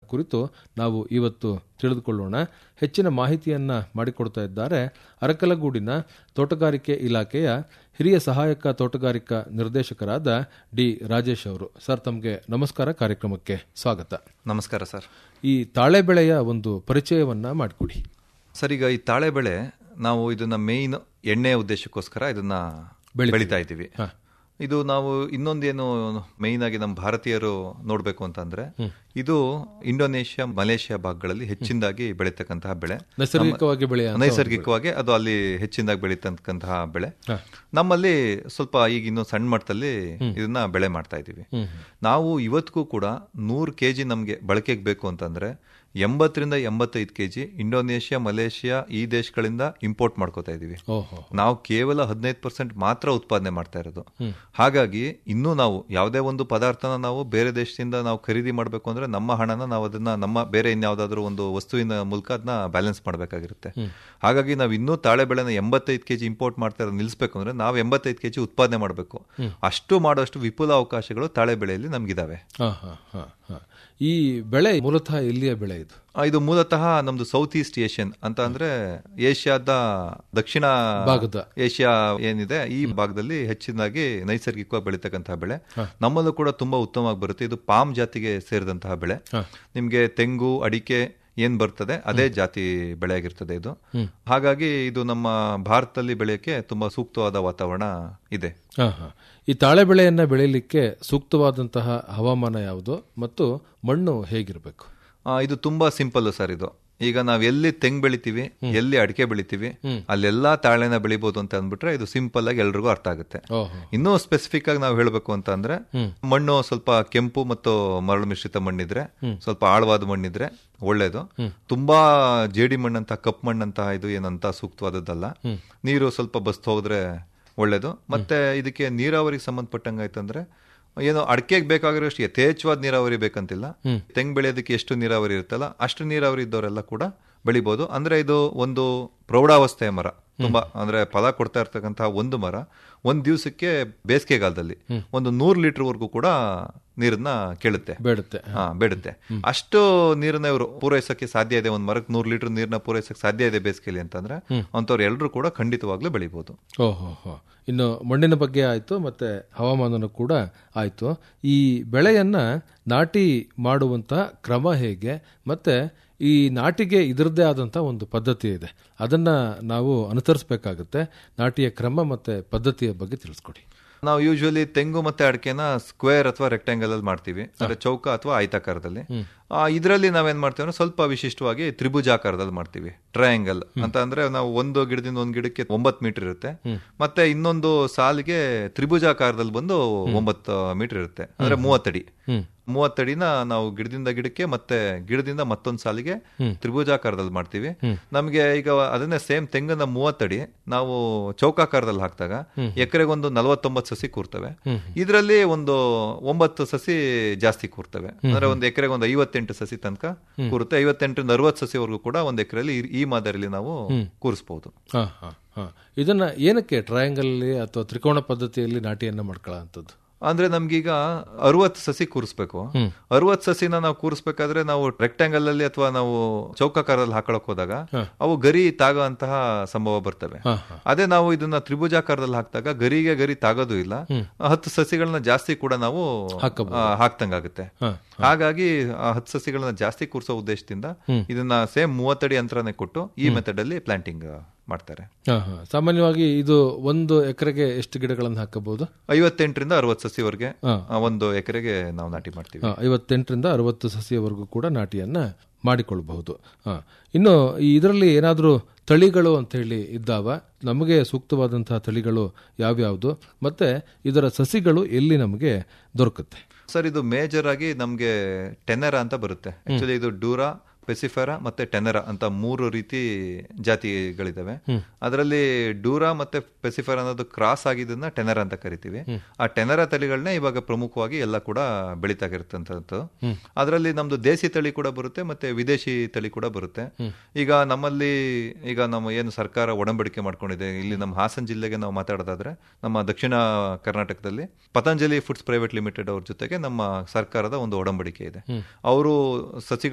ಕುರಿತು ನಾವು ಇವತ್ತು ತಿಳಿದುಕೊಳ್ಳೋಣ ಹೆಚ್ಚಿನ ಮಾಹಿತಿಯನ್ನ ಮಾಡಿಕೊಡ್ತಾ ಇದ್ದಾರೆ ಅರಕಲಗೂಡಿನ ತೋಟಗಾರಿಕೆ ಇಲಾಖೆಯ ಹಿರಿಯ ಸಹಾಯಕ ತೋಟಗಾರಿಕಾ ನಿರ್ದೇಶಕರಾದ ಡಿ ರಾಜೇಶ್ ಅವರು ಸರ್ ತಮಗೆ ನಮಸ್ಕಾರ ಕಾರ್ಯಕ್ರಮಕ್ಕೆ ಸ್ವಾಗತ ನಮಸ್ಕಾರ ಸರ್ ಈ ತಾಳೆ ಬೆಳೆಯ ಒಂದು ಪರಿಚಯವನ್ನ ಮಾಡಿಕೊಡಿ ಸರ್ ಈಗ ಈ ತಾಳೆ ಬೆಳೆ ನಾವು ಇದನ್ನ ಮೇಯ್ನ್ ಎಣ್ಣೆ ಉದ್ದೇಶಕ್ಕೋಸ್ಕರ ಇದನ್ನ ಬೆಳಿತಾ ಇದ್ದೀವಿ ಇದು ನಾವು ಇನ್ನೊಂದೇನು ಮೇಯ್ನ್ ಆಗಿ ನಮ್ಮ ಭಾರತೀಯರು ನೋಡ್ಬೇಕು ಅಂತಂದ್ರೆ ಇದು ಇಂಡೋನೇಷ್ಯಾ ಮಲೇಷ್ಯಾ ಭಾಗಗಳಲ್ಲಿ ಹೆಚ್ಚಿನದಾಗಿ ಬೆಳೀತಕ್ಕಂತಹ ಬೆಳೆ ನೈಸರ್ಗಿಕವಾಗಿ ಬೆಳೆಯ ನೈಸರ್ಗಿಕವಾಗಿ ಅದು ಅಲ್ಲಿ ಹೆಚ್ಚಿನದಾಗಿ ಬೆಳೀತಕ್ಕಂತಹ ಬೆಳೆ ನಮ್ಮಲ್ಲಿ ಸ್ವಲ್ಪ ಈಗ ಇನ್ನು ಸಣ್ಣ ಮಟ್ಟದಲ್ಲಿ ಇದನ್ನ ಬೆಳೆ ಮಾಡ್ತಾ ಇದೀವಿ ನಾವು ಇವತ್ತಿಗೂ ಕೂಡ ನೂರು ಕೆಜಿ ನಮ್ಗೆ ಬಳಕೆಗೆ ಬೇಕು ಅಂತಂದ್ರೆ ಎಂಬತ್ತರಿಂದ ಎಂಬತ್ತೈದು ಕೆಜಿ ಇಂಡೋನೇಷ್ಯಾ ಮಲೇಷ್ಯಾ ಈ ದೇಶಗಳಿಂದ ಇಂಪೋರ್ಟ್ ಮಾಡ್ಕೋತಾ ಇದೀವಿ ಓಹೋ ನಾವು ಕೇವಲ ಹದಿನೈದು ಪರ್ಸೆಂಟ್ ಮಾತ್ರ ಉತ್ಪಾದನೆ ಮಾಡ್ತಾ ಇರೋದು ಹಾಗಾಗಿ ಇನ್ನೂ ನಾವು ಯಾವುದೇ ಒಂದು ಪದಾರ್ಥನ ನಾವು ಬೇರೆ ದೇಶದಿಂದ ನಾವು ಖರೀದಿ ಮಾಡಬೇಕು ಅಂದ್ರೆ ನಮ್ಮ ಹಣನ ನಾವು ಅದನ್ನ ನಮ್ಮ ಬೇರೆ ಇನ್ಯಾವುದಾದ್ರೂ ಒಂದು ವಸ್ತುವಿನ ಮೂಲಕ ಅದನ್ನ ಬ್ಯಾಲೆನ್ಸ್ ಮಾಡಬೇಕಾಗಿರುತ್ತೆ ಹಾಗಾಗಿ ನಾವು ಇನ್ನೂ ತಾಳೆ ಬೆಳೆನ ಎಂಬತ್ತೈದು ಕೆಜಿ ಇಂಪೋರ್ಟ್ ಮಾಡ್ತಾ ಇರೋದು ನಿಲ್ಲಿಸಬೇಕು ಅಂದ್ರೆ ನಾವು ಎಂಬತ್ತೈದು ಕೆಜಿ ಉತ್ಪಾದನೆ ಮಾಡಬೇಕು ಅಷ್ಟು ಮಾಡೋಷ್ಟು ವಿಪುಲ ಅವಕಾಶಗಳು ತಾಳೆ ಬೆಳೆಯಲ್ಲಿ ನಮ್ಗಿದಾವೆ ಹಾ, ಹಾ, ಹಾ, ಹಾ. ಈ ಬೆಳೆ ಮೂಲತಃ ಎಲ್ಲಿಯ ಬೆಳೆ ಇದು ಆ, ಇದು ಮೂಲತಃ ನಮ್ದು ಸೌತ್ ಈಸ್ಟ್ ಏಷ್ಯನ್ ಅಂತ ಅಂದ್ರೆ ಏಷ್ಯಾದ ದಕ್ಷಿಣ ಭಾಗದ. ಏಷ್ಯಾ ಏನಿದೆ ಈ ಭಾಗದಲ್ಲಿ ಹೆಚ್ಚಿನದಾಗಿ ನೈಸರ್ಗಿಕವಾಗಿ ಬೆಳೀತಕ್ಕಂತಹ ಬೆಳೆ ನಮ್ಮಲ್ಲೂ ಕೂಡ ತುಂಬಾ ಉತ್ತಮವಾಗಿ ಬರುತ್ತೆ ಇದು ಪಾಮ್ ಜಾತಿಗೆ ಸೇರಿದಂತಹ ಬೆಳೆ ನಿಮ್ಗೆ ತೆಂಗು ಅಡಿಕೆ ಏನ್ ಬರ್ತದೆ ಅದೇ ಜಾತಿ ಬೆಳೆ ಆಗಿರ್ತದೆ ಇದು ಹಾಗಾಗಿ ಇದು ನಮ್ಮ ಭಾರತದಲ್ಲಿ ಬೆಳೆಯಕ್ಕೆ ತುಂಬಾ ಸೂಕ್ತವಾದ ವಾತಾವರಣ ಇದೆ ಹಾ, ಹಾ. ಈ ತಾಳೆ ಬೆಳೆಯನ್ನ ಬೆಳೆಯಲಿಕ್ಕೆ ಸೂಕ್ತವಾದಂತಹ ಹವಾಮಾನ ಯಾವುದು ಮತ್ತು ಮಣ್ಣು ಹೇಗಿರಬೇಕು ಆ, ಇದು ತುಂಬಾ ಸಿಂಪಲ್ ಸರ್ ಇದು ಈಗ ನಾವ್ ಎಲ್ಲಿ ತೆಂಗ್ ಬೆಳಿತೀವಿ ಎಲ್ಲಿ ಅಡಿಕೆ ಬೆಳಿತೀವಿ ಅಲ್ಲೆಲ್ಲಾ ತಾಳೆನ ಬೆಳಿಬಹುದು ಅಂತ ಅಂದ್ಬಿಟ್ರೆ ಇದು ಸಿಂಪಲ್ ಆಗಿ ಎಲ್ರಿಗೂ ಅರ್ಥ ಆಗುತ್ತೆ ಓಹೋ ಇನ್ನೂ ಸ್ಪೆಸಿಫಿಕ್ ಆಗಿ ನಾವು ಹೇಳಬೇಕು ಅಂತ ಅಂದ್ರೆ ಮಣ್ಣು ಸ್ವಲ್ಪ ಕೆಂಪು ಮತ್ತು ಮರಳು ಮಿಶ್ರಿತ ಮಣ್ಣಿದ್ರೆ ಸ್ವಲ್ಪ ಆಳವಾದ ಮಣ್ಣಿದ್ರೆ ಒಳ್ಳೇದು ತುಂಬಾ ಜೇಡಿ ಮಣ್ಣಂತ ಕಪ್ ಮಣ್ಣಂತ ಇದು ಏನಂತ ಸೂಕ್ತವಾದದ್ದಲ್ಲ ನೀರು ಸ್ವಲ್ಪ ಬಸ್ತ್ ಹೋದ್ರೆ ಒಳ್ಳೇದು ಮತ್ತೆ ಇದಕ್ಕೆ ನೀರಾವರಿಗೆ ಸಂಬಂಧಪಟ್ಟಂಗಾಯ್ತಂದ್ರೆ ಏನು ಅಡಿಕೆಗೆ ಬೇಕಾಗಿರೋಷ್ಟು ಯಥೇಚ್ಛವಾದ ನೀರಾವರಿ ಬೇಕಂತಿಲ್ಲ ತೆಂಗ್ ಬೆಳೆಯೋದಕ್ಕೆ ಎಷ್ಟು ನೀರಾವರಿ ಇರುತ್ತಲ್ಲ ಅಷ್ಟು ನೀರಾವರಿ ಇದ್ದವರೆಲ್ಲ ಕೂಡ ಬೆಳಿಬಹುದು ಅಂದ್ರೆ ಇದು ಒಂದು ಪ್ರೌಢಾವಸ್ಥೆಯ ಮರ ತುಂಬಾ ಅಂದ್ರೆ ಫಲ ಕೊಡ್ತಾ ಇರ್ತಕ್ಕಂತಹ ಒಂದು ಮರ ಒಂದ್ ದಿವಸಕ್ಕೆ ಬೇಸಿಗೆಗಾಲದಲ್ಲಿ ಒಂದು ನೂರು ಲೀಟರ್ ವರ್ಗೂ ಕೂಡ ನೀರನ್ನ ಕೇಳುತ್ತೆ ಬೇಡುತ್ತೆ ಹಾ ಬೇಡುತ್ತೆ ಅಷ್ಟು ನೀರನ್ನ ಇವರು ಪೂರೈಸಕ್ಕೆ ಸಾಧ್ಯ ಇದೆ ಒಂದ್ ಮರಕ್ಕೆ ನೂರು ಲೀಟರ್ ನೀರನ್ನ ಪೂರೈಸಕ್ಕೆ ಸಾಧ್ಯ ಇದೆ ಬೇಸಿಗೆಯಲ್ಲಿ ಅಂತಂದ್ರೆ ಅಂತವ್ರು ಎಲ್ಲರೂ ಕೂಡ ಖಂಡಿತವಾಗ್ಲೂ ಬೆಳಿಬಹುದು ಓಹೋ ಹೋ ಇನ್ನು ಮಣ್ಣಿನ ಬಗ್ಗೆ ಆಯ್ತು ಮತ್ತೆ ಹವಾಮಾನನೂ ಕೂಡ ಆಯ್ತು ಈ ಬೆಳೆಯನ್ನ ನಾಟಿ ಮಾಡುವಂತಹ ಕ್ರಮ ಹೇಗೆ ಮತ್ತೆ ಈ ನಾಟಿಗೆ ಇದರದ್ದೇ ಆದಂತಹ ಒಂದು ಪದ್ಧತಿ ಇದೆ ಅದನ್ನ ನಾವು ಅನುಸರಿಸಬೇಕಾಗುತ್ತೆ ನಾಟಿಯ ಕ್ರಮ ಮತ್ತೆ ಪದ್ಧತಿಯ ಬಗ್ಗೆ ತಿಳಿಸ್ಕೊಡಿ ನಾವು ಯೂಶುವಲಿ ತೆಂಗು ಮತ್ತೆ ಅಡಿಕೆನ ಸ್ಕ್ವೇರ್ ಅಥವಾ ರೆಕ್ಟಾಂಗಲ್ ಅಲ್ಲಿ ಮಾಡ್ತೀವಿ ಅಂದ್ರೆ ಚೌಕ ಅಥವಾ ಆಯತಾಕಾರದಲ್ಲಿ ಆ, ಇದ್ರಲ್ಲಿ ನಾವೇನ್ ಮಾಡ್ತೀವಿ ಅಂದ್ರೆ ಸ್ವಲ್ಪ ವಿಶಿಷ್ಟವಾಗಿ ತ್ರಿಭುಜಾಕಾರದಲ್ಲಿ ಮಾಡ್ತೀವಿ ಟ್ರಯಾಂಗಲ್ ಅಂತ ಅಂದ್ರೆ ನಾವು ಒಂದು ಗಿಡದಿಂದ ಒಂದು ಗಿಡಕ್ಕೆ ಒಂಬತ್ತು ಮೀಟರ್ ಇರುತ್ತೆ ಮತ್ತೆ ಇನ್ನೊಂದು ಸಾಲಿಗೆ ತ್ರಿಭುಜಾಕಾರದಲ್ಲಿ ಬಂದು ಒಂಬತ್ತು ಮೀಟರ್ ಇರುತ್ತೆ ಅಂದ್ರೆ ಮೂವತ್ತಡಿ ಮೂವತ್ತಡಿನ ನಾವು ಗಿಡದಿಂದ ಗಿಡಕ್ಕೆ ಮತ್ತೆ ಗಿಡದಿಂದ ಮತ್ತೊಂದು ಸಾಲಿಗೆ ತ್ರಿಭುಜಾಕಾರದಲ್ಲಿ ಮಾಡ್ತೀವಿ ನಮಗೆ ಈಗ ಅದನ್ನೇ ಸೇಮ್ ತೆಂಗನ್ನ ಮೂವತ್ತಡಿ ನಾವು ಚೌಕಾಕಾರದಲ್ಲಿ ಹಾಕಿದಾಗ ಎಕರೆಗೆ ಒಂದು ನಲವತ್ತೊಂಬತ್ತು ಸಸಿ ಕೂರ್ತವೆ ಇದರಲ್ಲಿ ಒಂದು ಒಂಬತ್ತು ಸಸಿ ಜಾಸ್ತಿ ಕೂರ್ತವೆ ಅಂದ್ರೆ ಒಂದು ಎಕರೆಗೆ ಒಂದು ಐವತ್ತೆಂಟು ಸಸಿ ತನಕ ಕೂರುತ್ತೆ ಐವತ್ತೆಂಟರಿಂದ ಅರವತ್ತು ಸಸಿವರೆಗೂ ಕೂಡ ಒಂದು ಎಕರೆಯಲ್ಲಿ ಈ ಮಾದರಿಯಲ್ಲಿ ನಾವು ಕೂರಿಸಬಹುದು ಹಾ ಹಾ ಹಾ ಇದನ್ನ ಏನಕ್ಕೆ ಟ್ರಯಾಂಗಲ್ ಅಥವಾ ತ್ರಿಕೋಣ ಪದ್ಧತಿಯಲ್ಲಿ ನಾಟಿಯನ್ನ ಮಾಡ್ಕೊಳ್ಳೋಂಥದ್ದು ಅಂದ್ರೆ ನಮ್ಗೀಗ ಅರವತ್ತು ಸಸಿ ಕೂರಿಸ್ಬೇಕು ಅರವತ್ತು ಸಸಿನ ನಾವು ಕೂರಿಸ್ಬೇಕಾದ್ರೆ ನಾವು ರೆಕ್ಟಾಂಗಲ್ ಅಲ್ಲಿ ಅಥವಾ ನಾವು ಚೌಕಾಕಾರದಲ್ಲಿ ಹಾಕೊಳಕ್ ಹೋದಾಗ ಅವು ಗರಿ ತಾಗುವಂತಹ ಸಂಭವ ಬರ್ತವೆ ಹಾ, ಅದೇ ನಾವು ಇದನ್ನ ತ್ರಿಭುಜಾಕಾರದಲ್ಲಿ ಹಾಕಿದಾಗ ಗರಿಗೆ ಗರಿ ತಾಗೋದು ಇಲ್ಲ ಹತ್ತು ಸಸಿಗಳನ್ನ ಜಾಸ್ತಿ ಕೂಡ ನಾವು ಆ, ಹಾಕ್ದಂಗಾಗುತ್ತೆ ಹಾ. ಹಾಗಾಗಿ ಆ ಹತ್ತು ಸಸಿಗಳನ್ನ ಜಾಸ್ತಿ ಕೂರಿಸೋ ಉದ್ದೇಶದಿಂದ ಇದನ್ನ ಸೇಮ್ ಮೂವತ್ತಡಿ ಅಂತರನೇ ಕೊಟ್ಟು ಈ ಮೆಥಡ್ ಅಲ್ಲಿ ಪ್ಲಾಂಟಿಂಗ್ ಮಾಡ್ತಾರೆ ಹಾ ಹಾ ಸಾಮಾನ್ಯವಾಗಿ ಇದು ಒಂದು ಎಕರೆಗೆ ಎಷ್ಟು ಗಿಡಗಳನ್ನು ಹಾಕಬಹುದು ಐವತ್ತೆಂಟರಿಂದ ಅರವತ್ತು ಸಸಿವರೆಗೆ ಹಾ. ಆ, ಒಂದು ಎಕರೆಗೆ ನಾವು ನಾಟಿ ಮಾಡ್ತೀವಿ ಹಾ, ಐವತ್ತೆಂಟರಿಂದ ಅರವತ್ತು ಸಸಿಯವರೆಗೂ ಕೂಡ ನಾಟಿಯನ್ನ ಮಾಡಿಕೊಳ್ಳಬಹುದು ಹಾ ಇನ್ನು ಈ ಇದರಲ್ಲಿ ಏನಾದರೂ ತಳಿಗಳು ಅಂತ ಹೇಳಿ ಇದ್ದಾವ ನಮಗೆ ಸೂಕ್ತವಾದಂತಹ ತಳಿಗಳು ಯಾವ್ಯಾವುದು ಮತ್ತೆ ಇದರ ಸಸಿಗಳು ಎಲ್ಲಿ ನಮಗೆ ದೊರಕುತ್ತೆ ಸರ್ ಇದು ಮೇಜರ್ ಆಗಿ ನಮ್ಗೆ ಟೆನೆರಾ ಅಂತ ಬರುತ್ತೆ ಆಕ್ಚುಲಿ ಇದು ಡೂರಾ ಪೆಸಿಫೆರಾ ಮತ್ತೆ ಟೆನೆರಾ ಅಂತ ಮೂರು ರೀತಿ ಜಾತಿಗಳಿದಾವೆ ಅದರಲ್ಲಿ ಡೂರಾ ಮತ್ತೆ ಪೆಸಿಫೆರಾ ಅನ್ನೋದು ಕ್ರಾಸ್ ಆಗಿದ್ದನ್ನ ಟೆನೆರಾ ಅಂತ ಕರಿತೀವಿ ಆ ಟೆನೆರಾ ತಳಿಗಳನ್ನ ಇವಾಗ ಪ್ರಮುಖವಾಗಿ ಎಲ್ಲ ಕೂಡ ಬೆಳೀತಾಗಿರ್ತಂಥದ್ದು ಅದರಲ್ಲಿ ನಮ್ದು ದೇಸಿ ತಳಿ ಕೂಡ ಬರುತ್ತೆ ಮತ್ತೆ ವಿದೇಶಿ ತಳಿ ಕೂಡ ಬರುತ್ತೆ ಈಗ ನಮ್ಮಲ್ಲಿ ಈಗ ನಮ್ಮ ಏನು ಸರ್ಕಾರ ಒಡಂಬಡಿಕೆ ಮಾಡ್ಕೊಂಡಿದೆ ಇಲ್ಲಿ ನಮ್ಮ ಹಾಸನ ಜಿಲ್ಲೆಗೆ ನಾವು ಮಾತಾಡೋದಾದ್ರೆ ನಮ್ಮ ದಕ್ಷಿಣ ಕರ್ನಾಟಕದಲ್ಲಿ ಪತಂಜಲಿ ಫುಡ್ಸ್ ಪ್ರೈವೇಟ್ ಲಿಮಿಟೆಡ್ ಅವ್ರ ಜೊತೆಗೆ ನಮ್ಮ ಸರ್ಕಾರದ ಒಂದು ಒಡಂಬಡಿಕೆ ಇದೆ ಅವರು ಸಸಿಗಳ